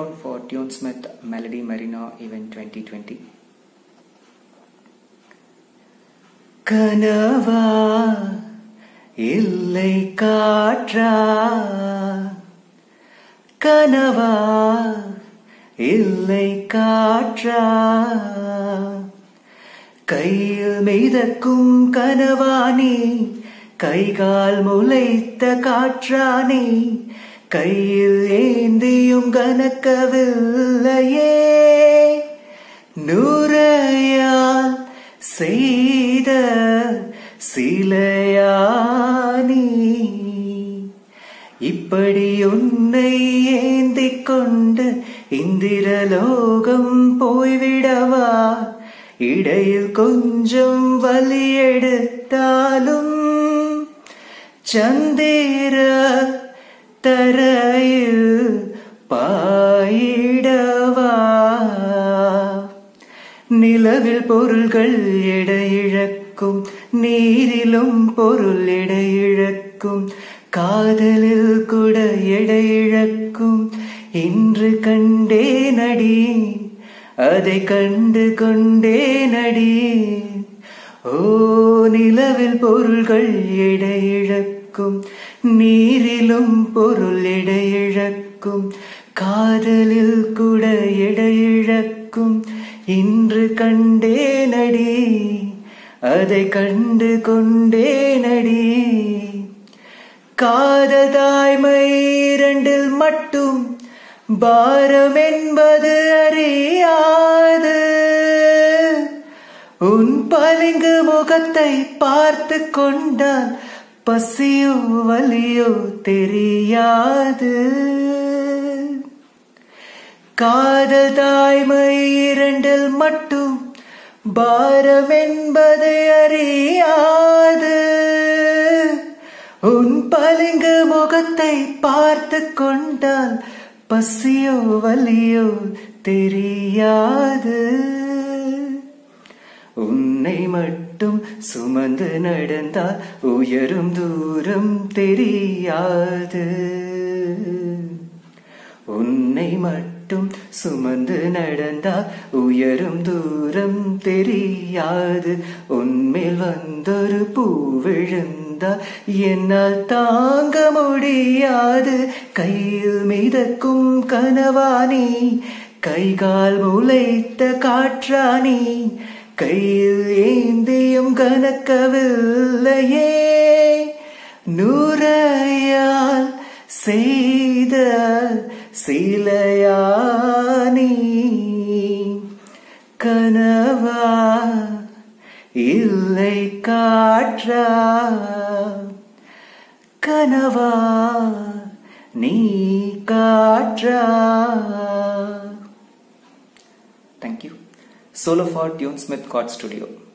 round for Tunesmith Melody Marina Event 2020. கனவா இல்லை காற்றா கனவா இல்லை காற்றா கையில் மிதக்கும் கனவானே கைகால் முளைத்த காற்றானே கையில் ஏந்தியும் கனக்கவில்லையே நூறையால் செய்த சிலையானி இப்படி உன்னை ஏந்திக் கொண்டு இந்திரலோகம் போய்விடவா இடையில் கொஞ்சம் வலி எடுத்தாலும் சந்திர தரையில் பாயிடவா நிலவில் பொருள்கள் எடையிழக்கும் நீரிலும் பொருள் எடையிழக்கும் காதலில் கூட எடையிழக்கும் இன்று கண்டே நடி அதை கண்டு கொண்டே நடி ஓ நிலவில் பொருள்கள் எடையிழக்கும் நீரிலும் பொருள் எடையிழக்கும் காதலில் கூட எடையிழக்கும் இன்று கண்டே நடி அதை கண்டு கொண்டே நடி காததாய்மை இரண்டில் மட்டும் பாரம் என்பது அறியாது உன் பளிங்கு முகத்தை பார்த்து கொண்டால் பசியோ வலியோ தெரியாது காதல் தாய்மை இரண்டில் மட்டும் பாரம் என்பதை அறியாது உன் பளிங்கு முகத்தை பார்த்து கொண்டால் பசியோ வலியோ தெரியாது உன்னை மட்டும் சுமந்து நடந்தால் உயரும் தூரம் தெரியாது உன்னை மட்டும் சுமந்து நடந்தால் உயரும் தூரம் தெரியாது உன்மேல் வந்தொரு பூ விழுந்தா என்னால் தாங்க முடியாது கையில் மிதக்கும் கனவானி கைகால் முளைத்த காற்றானி கையில் ஏந்தியும் கனக்கவில்லையே நூறையால் செய்த சிலையானி கனவா இல்லை காற்றா கனவா நீ காற்றா Thank you. Solo for Tunesmith Chord Studio.